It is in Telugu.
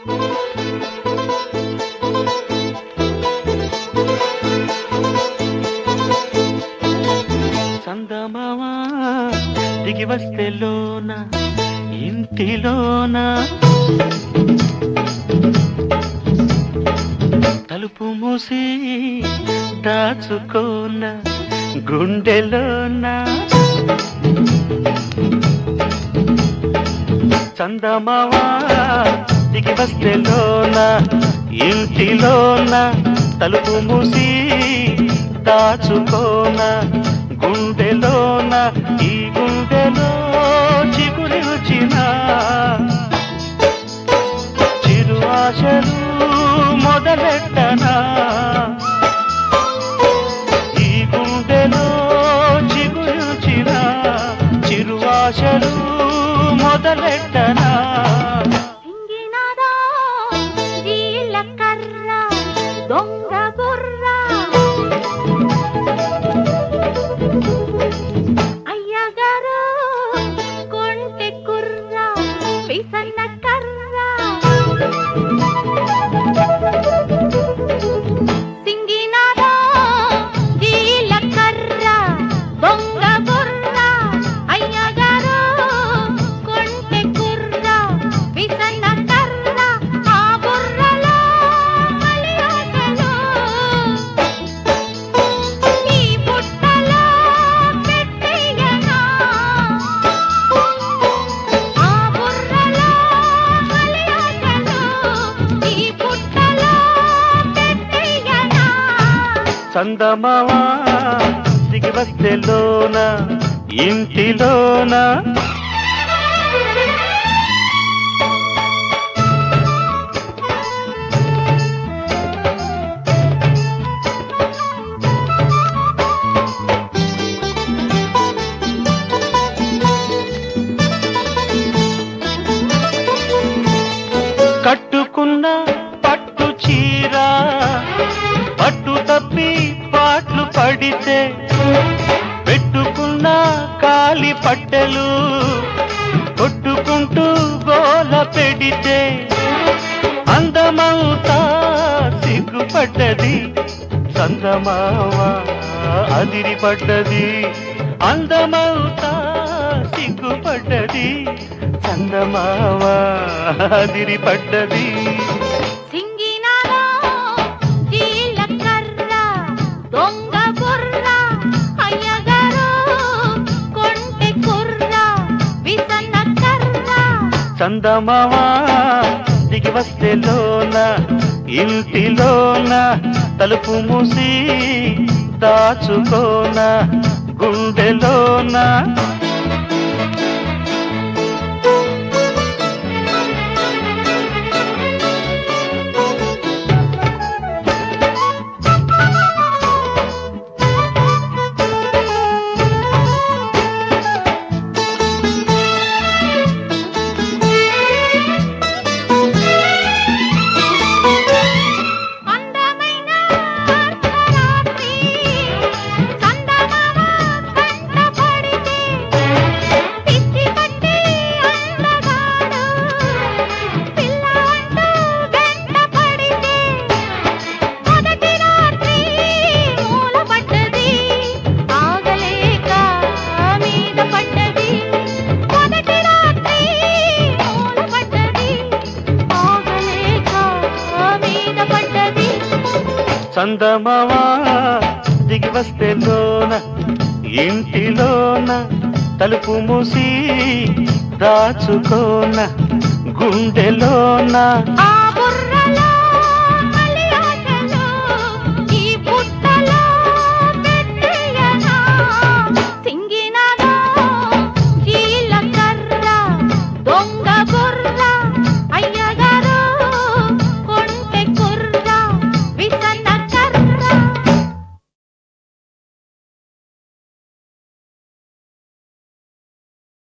చందమామా దిగి వస్తే లోన ఇంటిలోన తలుపు మూసి దాచుకోన గుండెలోన చందమామా దిగి వస్తే లోన ఇంటిలోన తలుపు మూసి దాచుకోన గుండెలోన ఈ గుండెలో చిగురిచిన చిరు ఆశలు మొదలెట్టనా ఈ గుండెలో చిగురిచిన చిరు ఆశలు మొదలెట్టనా సింగినాదా జీలకర్ర దొంగ బుర్ర అయ్యగారు కొంటె కుర్ర పిసన్న కర్ర సింగినాదా జీలకర్ర దొంగ బుర్ర అయ్యగారు కొంటె కుర్ర పిసన్న కర్ర ఆ బుర్రలో కలియాటలు ఈ పుట్టలో పెట్టేయనా ఆ బుర్రలో కలియాటలు ఈ పుట్టలో పెట్టేయనా చందమావా దిగి వస్తే లోన ఇంటిలోన కట్టుకున్న పట్టు చీర పట్టు తప్పి పాట్లు పడితే పెట్టుకున్న కాలి పట్టెలు కొట్టుకుంటూ గోల పెడితే అందమవుతా సిగ్గుపడ్డది సందమావా అదిరిపడ్డది అందమవుతా సిగ్గుపడ్డది చందమావా అదిరిపడ్డది సింగినాలో జీలకర్ర దొంగ బుర్ర అయ్యగారు కొంటె కుర్ర విసన్న కర్ర చందమావా దిగి వస్తే లోన ఇంటిలోన తలుపు మూసి దాచుకోన గుండెలోన అందమైన అర్ధరాత్రి చందమామ కంట పడితే పిచ్చి పట్టి అందగాడు పిల్ల అంటూ వెంట పడితే మొదటి రాత్రి మూల పడ్డది ఆగలేక మీద పడ్డది మొదటి రాత్రి మూల పడ్డది ఆగలేక మీద పడ్డది చందమావా దిగి వస్తే లోన ఇంటిలోన తలుపు మూసి దాచుకోన గుండెలోన ఆ